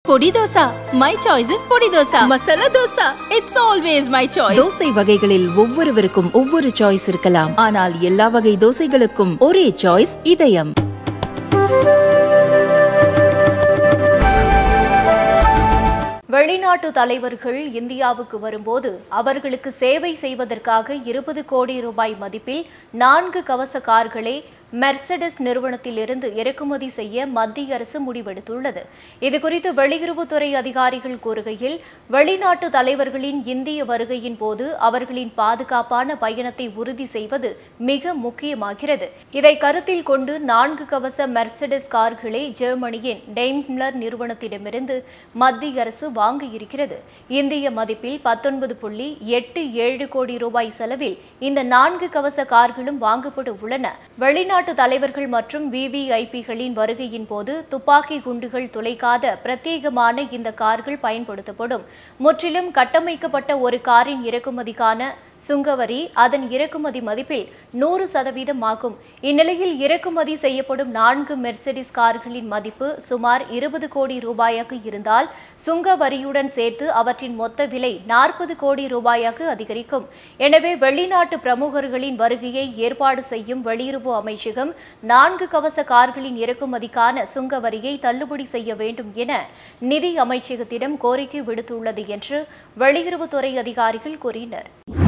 பொடி dosa my choice is podi dosa masala dosa it's always my choice தோசை வகைகளில் ஒவ்வொருவருக்கும் ஒவ்வொரு சாய்ஸ் இருக்கலாம் ஆனால் எல்லா வகை தோசைகளுக்கும் ஒரே சாய்ஸ் இதயம் வெளிநாட்டு தலைவர்கள் இந்தியாவுக்கு வரும்போது அவர்களுக்கு சேவை செய்வதற்காக இருபது கோடி ரூபாய் மதிப்பில் நான்கு கவச கார்களை மெர்சடஸ் நிறுவனத்திலிருந்து இறக்குமதி செய்ய மத்திய அரசு முடிவெடுத்துள்ளது இதுகுறித்து வெளியுறவுத்துறை அதிகாரிகள் கூறுகையில் வெளிநாட்டு தலைவர்களின் இந்திய வருகையின் போது அவர்களின் பாதுகாப்பான பயணத்தை உறுதி செய்வது மிக முக்கியமாகிறது இதை கருத்தில் கொண்டு நான்கு கவச மெர்சடஸ் கார்களை ஜெர்மனியின் டெய்ம்லர் நிறுவனத்திடமிருந்து மத்திய அரசு வாங்கியிருக்கிறது இந்திய மதிப்பில் பத்தொன்பது புள்ளி எட்டு ஏழு கோடி ரூபாய் செலவில் இந்த நான்கு கவச கார்களும் வாங்கப்பட உள்ளன வெளிநாட்டு தலைவர்கள் மற்றும் விவிஐபிகளின் வருகையின் போது துப்பாக்கி குண்டுகள் துளைக்காத பிரத்யேகமான இந்த கார்கள் பயன்படுத்தப்படும் முற்றிலும் கட்டமைக்கப்பட்ட ஒரு காரின் இறக்குமதிக்கான சுங்கவரி அதன் இறக்குமதி மதிப்பில் நூறு சதவீதம் ஆகும் இந்நிலையில் இறக்குமதி செய்யப்படும் நான்கு மெர்சடிஸ் கார்களின் மதிப்பு சுமார் இருபது கோடி ரூபாயாக இருந்தால் சுங்க வரியுடன் சேர்த்து அவற்றின் மொத்த விலை நாற்பது கோடி ரூபாயாக அதிகரிக்கும் எனவே வெளிநாட்டு பிரமுகர்களின் வருகையை ஏற்பாடு செய்யும் வெளியுறவு அமைச்சகம் நான்கு கவச கார்களின் இறக்குமதிக்கான சுங்க வரியை தள்ளுபடி செய்ய வேண்டும் என நிதி அமைச்சகத்திடம் கோரிக்கை விடுத்துள்ளது என்று வெளியுறவுத்துறை அதிகாரிகள் கூறினர்